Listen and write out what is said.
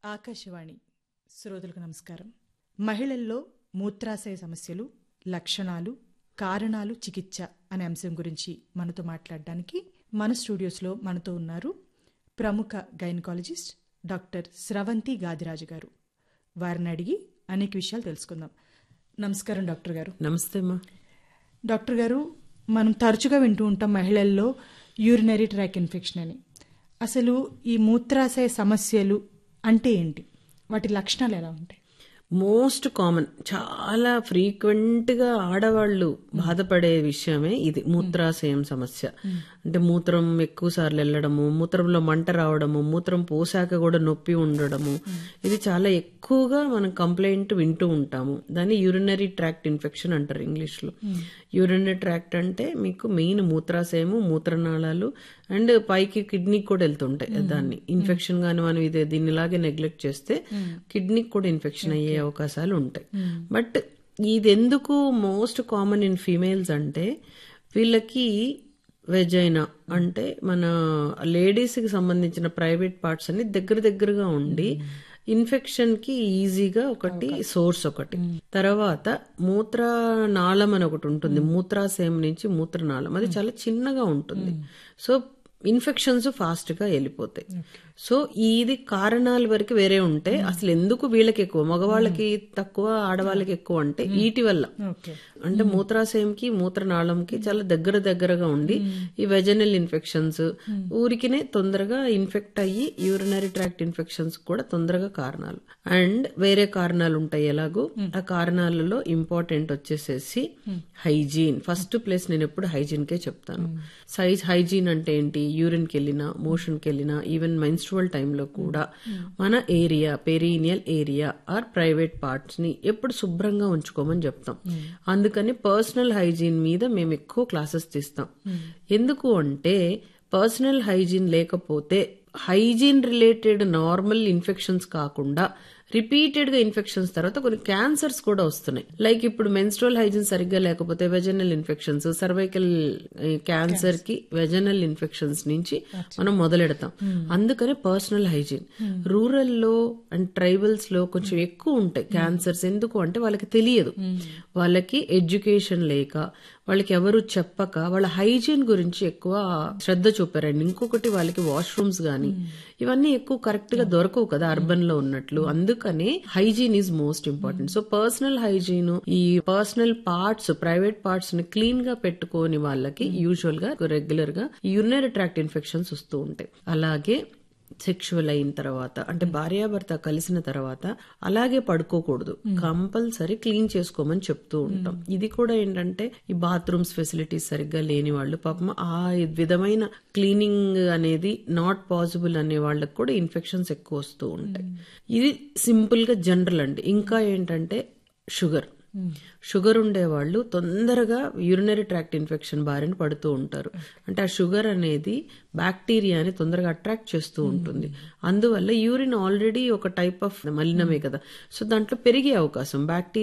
ఆకాశవాణి శ్రోతలకు నమస్కారం మహిళల్లో మూత్రాశయ సమస్యలు లక్షణాలు కారణాలు చికిత్స అనే అంశం గురించి మనతో మాట్లాడడానికి మన స్టూడియోస్లో మనతో ఉన్నారు ప్రముఖ గైనకాలజిస్ట్ డాక్టర్ స్రవంతి గాదిరాజు గారు వారిని అడిగి అనేక విషయాలు తెలుసుకుందాం నమస్కారం డాక్టర్ గారు నమస్తే అమ్మా డాక్టర్ గారు మనం తరచుగా వింటూ ఉంటాం మహిళల్లో యూరినరీ ట్రాక్ ఇన్ఫెక్షన్ అని అసలు ఈ మూత్రాశయ సమస్యలు అంటే ఏంటి వాటి లక్షణాలు ఎలా ఉంటాయి మోస్ట్ కామన్ చాలా ఫ్రీక్వెంట్ గా ఆడవాళ్ళు బాధపడే విషయమే ఇది మూత్రాశయం సమస్య అంటే మూత్రం ఎక్కువ సార్లు వెళ్ళడము మూత్రంలో మంట రావడము మూత్రం పోసాక కూడా నొప్పి ఉండడము ఇది చాలా ఎక్కువగా మనం కంప్లైంట్ వింటూ ఉంటాము దాన్ని యూరినరీ ట్రాక్ట్ ఇన్ఫెక్షన్ అంటారు ఇంగ్లీష్ లో యూరినరీ ట్రాక్ట్ అంటే మీకు మెయిన్ మూత్రాశయము మూత్రనాళాలు అండ్ పైకి కిడ్నీకి కూడా వెళ్తుంటాయి దాన్ని ఇన్ఫెక్షన్ గాని మనం ఇదే దీన్ని ఇలాగే నెగ్లెక్ట్ చేస్తే కిడ్నీకి కూడా ఇన్ఫెక్షన్ అయ్యే అవకాశాలు ఉంటాయి బట్ ఇది ఎందుకు మోస్ట్ కామన్ ఇన్ ఫీమేల్స్ అంటే వీళ్ళకి వెజైనా అంటే మన లేడీస్ కి సంబంధించిన ప్రైవేట్ పార్ట్స్ అన్ని దగ్గర దగ్గరగా ఉండి ఇన్ఫెక్షన్ కి ఈజీగా ఒకటి సోర్స్ ఒకటి తర్వాత మూత్ర నాళం అని ఒకటి ఉంటుంది మూత్రాశయం నుంచి మూత్రనాళం అది చాలా చిన్నగా ఉంటుంది సో ఇన్ఫెక్షన్స్ ఫాస్ట్ గా వెళ్ళిపోతాయి సో ఇది కారణాల వరకు వేరే ఉంటాయి అసలు ఎందుకు వీళ్ళకి ఎక్కువ మగవాళ్ళకి తక్కువ ఆడవాళ్ళకి ఎక్కువ అంటే వీటి వల్ల ఓకే అంటే మూత్రాశయంకి మూత్రనాళంకి చాలా దగ్గర దగ్గరగా ఉండి ఈ వెజనల్ ఇన్ఫెక్షన్స్ ఊరికినే తొందరగా ఇన్ఫెక్ట్ అయ్యి యూరినరీ ట్రాక్ట్ ఇన్ఫెక్షన్స్ కూడా తొందరగా కారణాలు అండ్ వేరే కారణాలు ఉంటాయి ఎలాగో ఆ కారణాలలో ఇంపార్టెంట్ వచ్చేసేసి హైజీన్ ఫస్ట్ ప్లేస్ నేను ఎప్పుడు హైజీన్ కే చెప్తాను సైజ్ హైజీన్ అంటే ఏంటి యూరిన్ కి వెళ్ళినా మోషన్ కి వెళ్ళినా ఈవెన్ మెన్స్ట్రువల్ టైంలో కూడా మన area perineal area or private parts ని ఎప్పుడు శుభ్రంగా ఉంచుకోమని చెప్తాం అందుకని పర్సనల్ హైజీన్ మీద మేము ఎక్కువ క్లాసెస్ తీస్తాం ఎందుకు అంటే పర్సనల్ హైజీన్ లేకపోతే హైజీన్ రిలేటెడ్ నార్మల్ ఇన్ఫెక్షన్స్ కాకుండా రిపీటెడ్ గా ఇన్ఫెక్షన్స్ తర్వాత కొన్ని క్యాన్సర్స్ కూడా వస్తున్నాయి లైక్ ఇప్పుడు మెన్స్ట్రల్ హైజీన్ సరిగ్గా లేకపోతే వెజనల్ ఇన్ఫెక్షన్స్ సర్వైకల్ క్యాన్సర్ కి వెజనల్ ఇన్ఫెక్షన్స్ నుంచి మనం మొదలెడతాం అందుకనే పర్సనల్ హైజీన్ రూరల్ లో అండ్ ట్రైబల్స్ లో కొంచెం ఎక్కువ ఉంటాయి క్యాన్సర్స్ ఎందుకు అంటే వాళ్ళకి తెలియదు వాళ్ళకి ఎడ్యుకేషన్ లేక వాళ్ళకి ఎవరు చెప్పక వాళ్ళ హైజీన్ గురించి ఎక్కువ శ్రద్ధ చూపారండి ఇంకొకటి వాళ్ళకి వాష్రూమ్స్ గానీ ఇవన్నీ ఎక్కువ కరెక్ట్ గా దొరకవు కదా అర్బన్ లో ఉన్నట్లు అందుకనే hygiene is most important so personal hygiene ఈ పర్సనల్ పార్ట్స్ ప్రైవేట్ పార్ట్స్ ని క్లీన్ గా పెట్టుకోని వాళ్ళకి యూజువల్ గా రెగ్యులర్ గా యూరినరీ ట్రాక్ట్ ఇన్ఫెక్షన్స్ వస్తూ ఉంటాయి అలాగే సెక్షువల్ అయిన తర్వాత అంటే భార్యాభర్త కలిసిన తర్వాత అలాగే పడుకోకూడదు కంపల్సరీ క్లీన్ చేసుకోమని చెప్తూ ఉంటాం ఇది కూడా ఏంటంటే ఈ బాత్రూమ్స్ ఫెసిలిటీస్ సరిగ్గా లేని వాళ్ళు పాపం ఆ విధమైన క్లీనింగ్ అనేది నాట్ పాసిబుల్ అనే వాళ్ళకి కూడా ఇన్ఫెక్షన్స్ ఎక్కువ వస్తూ ఉంటాయి ఇది సింపుల్ గా జనరల్ అండి ఇంకా ఏంటంటే షుగర్ షుగర్ ఉండేవాళ్ళు తొందరగా యూరినరీ ట్రాక్ట్ ఇన్ఫెక్షన్ బారిన పడుతూ ఉంటారు అంటే ఆ షుగర్ అనేది బ్యాక్టీరియాని తొందరగా అట్రాక్ట్ చేస్తూ ఉంటుంది అందువల్ల యూరిన్ ఆల్రెడీ ఒక టైప్ ఆఫ్ మలినమే కదా సో దాంట్లో పెరిగే అవకాశం బ్యాక్టీరియా